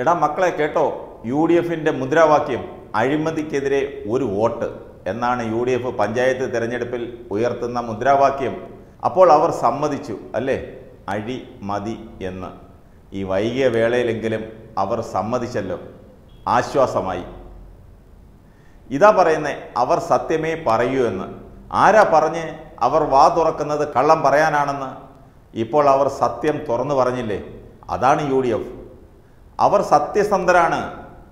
എടാ മക്കളെ കേട്ടോ യു ഡി എഫിൻ്റെ മുദ്രാവാക്യം അഴിമതിക്കെതിരെ ഒരു വോട്ട് എന്നാണ് യു ഡി എഫ് പഞ്ചായത്ത് തിരഞ്ഞെടുപ്പിൽ ഉയർത്തുന്ന മുദ്രാവാക്യം അപ്പോൾ അവർ സമ്മതിച്ചു അല്ലേ അഴി മതി എന്ന് ഈ വൈകിയ വേളയിലെങ്കിലും അവർ സമ്മതിച്ചല്ലോ ആശ്വാസമായി ഇതാ പറയുന്നേ അവർ സത്യമേ പറയൂ എന്ന് ആരാ പറഞ്ഞ് അവർ വാ തുറക്കുന്നത് കള്ളം പറയാനാണെന്ന് ഇപ്പോൾ അവർ സത്യം തുറന്നു പറഞ്ഞില്ലേ അതാണ് യു ഡി എഫ് അവർ സത്യസന്ധരാണ്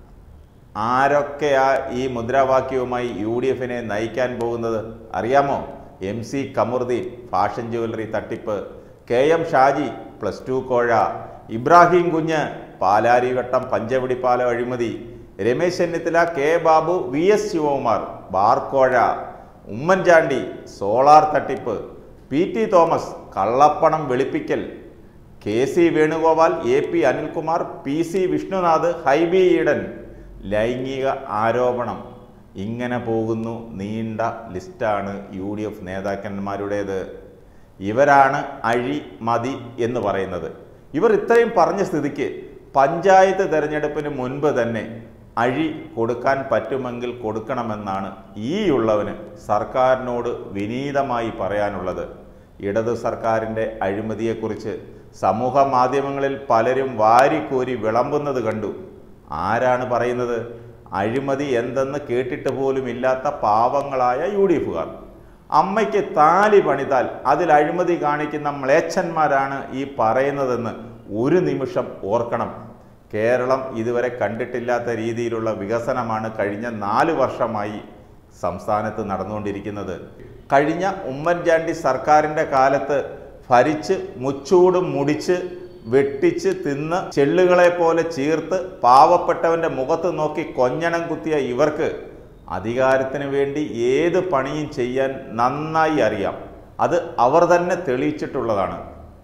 ആരൊക്കെയാ ഈ മുദ്രാവാക്യവുമായി യു ഡി എഫിനെ നയിക്കാൻ പോകുന്നത് അറിയാമോ M C Kamaruddin fashion jewellery തട്ടിപ്പ് K M Shaji plus two കോഴ ഇബ്രാഹിം കുഞ്ഞ് പാലാരിവട്ടം പഞ്ചവടിപ്പാലം അഴിമതി Ramesh Chennithala K Babu V S Sivakumar ബാർക്കോഴ ഉമ്മൻചാണ്ടി സോളാർ തട്ടിപ്പ് പി ടി തോമസ് കള്ളപ്പണം വെളുപ്പിക്കൽ K C Venugopal A P Anilkumar P C Vishnunath Hibi Eden ലൈംഗിക ആരോപണം ഇങ്ങനെ പോകുന്നു നീണ്ട ലിസ്റ്റാണ് യു ഡി എഫ് നേതാക്കന്മാരുടേത് ഇവരാണ് അഴി മതി എന്ന് പറയുന്നത് ഇവർ ഇത്രയും പറഞ്ഞ സ്ഥിതിക്ക് പഞ്ചായത്ത് തെരഞ്ഞെടുപ്പിന് മുൻപ് തന്നെ അഴി കൊടുക്കാൻ പറ്റുമെങ്കിൽ കൊടുക്കണമെന്നാണ് ഈ ഉള്ളവന് സർക്കാരിനോട് വിനീതമായി പറയാനുള്ളത് ഇടതു സർക്കാരിൻ്റെ അഴിമതിയെക്കുറിച്ച് സമൂഹ മാധ്യമങ്ങളിൽ പലരും വാരിക്കോരി വിളമ്പുന്നത് കണ്ടു ആരാണ് പറയുന്നത് അഴിമതി എന്തെന്ന് കേട്ടിട്ട് പോലും ഇല്ലാത്ത പാവങ്ങളായ യു ഡി എഫുകാർ അമ്മയ്ക്ക് താലി പണിതാൽ അതിൽ അഴിമതി കാണിക്കുന്ന മ്ലേച്ഛന്മാരാണ് ഈ പറയുന്നതെന്ന് ഒരു നിമിഷം ഓർക്കണം കേരളം ഇതുവരെ കണ്ടിട്ടില്ലാത്ത രീതിയിലുള്ള വികസനമാണ് കഴിഞ്ഞ നാല് വർഷമായി സംസ്ഥാനത്ത് നടന്നുകൊണ്ടിരിക്കുന്നത് കഴിഞ്ഞ ഉമ്മൻചാണ്ടി സർക്കാരിൻ്റെ കാലത്ത് ഭരിച്ച് മുച്ചൂടും മുടിച്ച് വെട്ടിച്ച് തിന്ന് ചെള്ളുകളെ പോലെ ചീർത്ത് പാവപ്പെട്ടവൻ്റെ മുഖത്ത് നോക്കി കൊഞ്ഞണം കുത്തിയ ഇവർക്ക് അധികാരത്തിന് വേണ്ടി ഏത് പണിയും ചെയ്യാൻ നന്നായി അറിയാം അത് അവർ തന്നെ തെളിയിച്ചിട്ടുള്ളതാണ്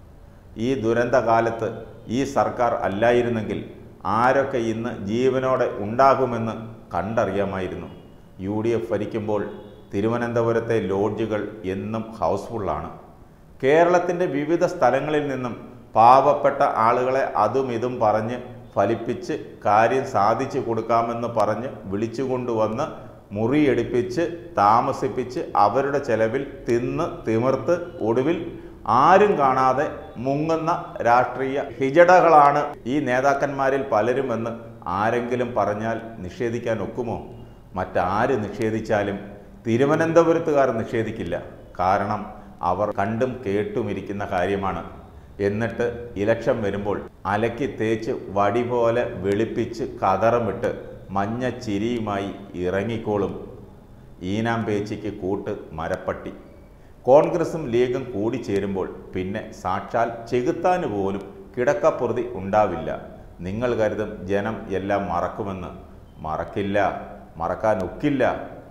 ഈ ദുരന്ത കാലത്ത് ഈ സർക്കാർ അല്ലായിരുന്നെങ്കിൽ ആരൊക്കെ ഇന്ന് ജീവനോടെ ഉണ്ടാകുമെന്ന് കണ്ടറിയാമായിരുന്നു യു ഡി എഫ് ഭരിക്കുമ്പോൾ തിരുവനന്തപുരത്തെ ലോഡ്ജുകൾ എന്നും ഹൗസ്ഫുള്ളാണ് കേരളത്തിൻ്റെ വിവിധ സ്ഥലങ്ങളിൽ നിന്നും പാവപ്പെട്ട ആളുകളെ അതും ഇതും പറഞ്ഞ് ഫലിപ്പിച്ച് കാര്യം സാധിച്ചു കൊടുക്കാമെന്ന് പറഞ്ഞ് വിളിച്ചുകൊണ്ടുവന്ന് മുറിയെടുപ്പിച്ച് താമസിപ്പിച്ച് അവരുടെ ചെലവിൽ തിന്ന് തിമിർത്ത് ഒടുവിൽ ആരും കാണാതെ മുങ്ങുന്ന രാഷ്ട്രീയ ഹിജടകളാണ് ഈ നേതാക്കന്മാരിൽ പലരുമെന്ന് ആരെങ്കിലും പറഞ്ഞാൽ നിഷേധിക്കാൻ ഒക്കുമോ മറ്റാര് നിഷേധിച്ചാലും തിരുവനന്തപുരത്തുകാർ നിഷേധിക്കില്ല കാരണം അവർ കണ്ടും കേട്ടുമിരിക്കുന്ന കാര്യമാണ് എന്നിട്ട് ഇലക്ഷൻ വരുമ്പോൾ അലക്കി തേച്ച് വടി പോലെ വെളുപ്പിച്ച് കതറമിട്ട് മഞ്ഞ ചിരിയുമായി ഇറങ്ങിക്കോളും ഈനാം പേച്ചിക്ക് കൂട്ട് മരപ്പട്ടി കോൺഗ്രസും ലീഗും കൂടി ചേരുമ്പോൾ പിന്നെ സാക്ഷാൽ ചെകുത്താന് പോലും കിടക്കപ്പുറതി ഉണ്ടാവില്ല നിങ്ങൾ കരുതും ജനം എല്ലാം മറക്കുമെന്ന് മറക്കില്ല മറക്കാൻ ഒക്കില്ല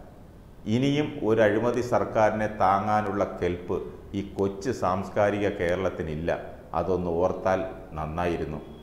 ഇനിയും ഒരു അഴിമതി സർക്കാരിനെ താങ്ങാനുള്ള കെൽപ്പ് ഈ കൊച്ചു സാംസ്കാരിക കേരളത്തിനില്ല അതൊന്ന് ഓർത്താൽ നന്നായിരുന്നു